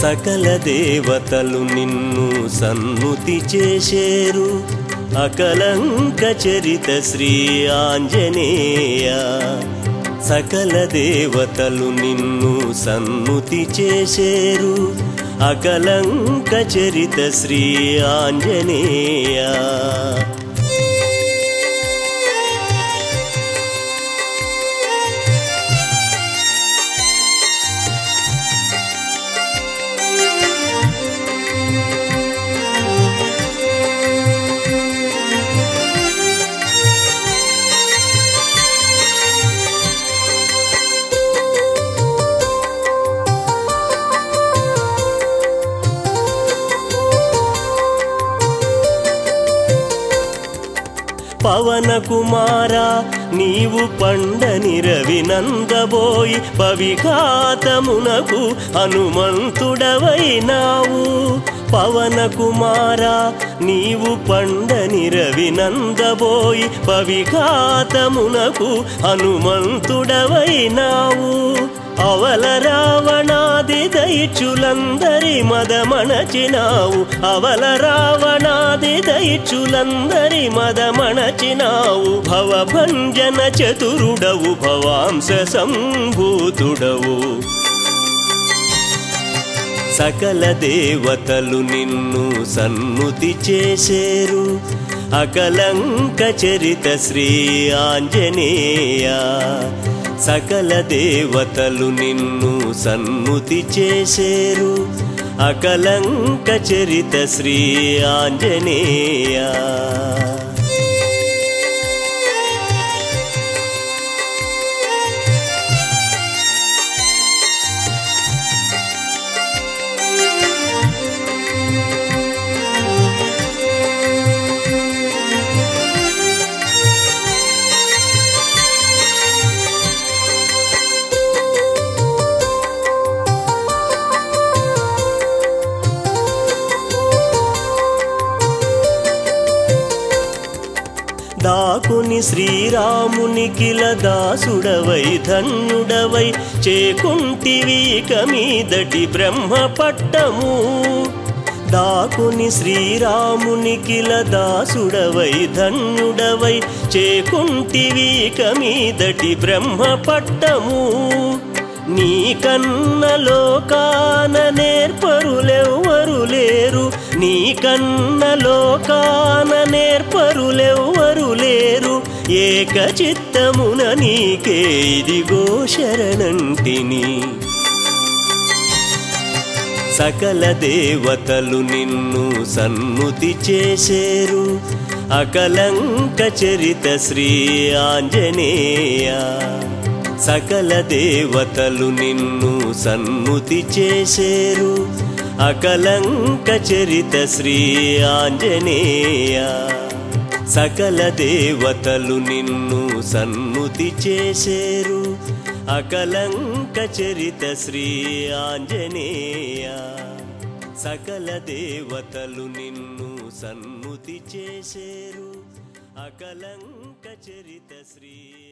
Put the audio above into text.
సకల దేవతలు నిన్ను సన్నుతి చేసేరు అకలంక చరిత శ్రీ ఆంజనేయ సకల దేవతలు నిన్ను సన్నుతి చేసేరు అకలంక చరిత శ్రీ ఆంజనేయ పవన కుమార నీవు పండని రవినందబోయి పవిఘాతమునకు హనుమంతుడవైనావు పవన కుమార నీవు పండని రవినందబోయి పవిఘాతమునకు హనుమంతుడవైనావు అవల రావణాది దైచులందరి మదమణచినావు అవల రావణాది దైచులందరి మదమణచినావు భవభంజన చతురుడవు భవాంశ సంభూతుడవు సకల దేవతలు నిన్ను సన్నుతి చేసేరు అకలంక చరిత శ్రీ ఆంజనేయ సకల దేవతలు నిన్ను సన్నుతి చేసేరు అకలంక చరిత శ్రీ ఆంజనేయ దాకుని శ్రీరామునికిల దాసుడవై ధన్యుడవై చేకుంటివి కమీదటి బ్రహ్మ పట్టము దాకుని శ్రీరామునికిల దాసుడవై ధన్యుడవై చేకుంటివి కమీదటి బ్రహ్మ పట్టము నీ కన్న లోకాన నేర్పరులెవ్వరు లేరు నీ కన్న లోకాన నేర్పరులెవ్వరు లేరు ఏక చిత్తమున నీకే ఇదిగో శరణంటిని సకల దేవతలు నిన్ను సన్నుతి చేసేరు అకలంక చరిత శ్రీ ఆంజనేయ సకల దేవతలు నిన్ను సన్నుతి చేసేరు అకలంక చరిత శ్రీ ఆంజనేయ సకల దేవతలు నిన్ను సన్నుతి చేసేరు అకలంక చరిత శ్రీ ఆంజనేయ సకల దేవతలు నిన్ను సన్నుతి చేసేరు అకలంక చరిత శ్రీ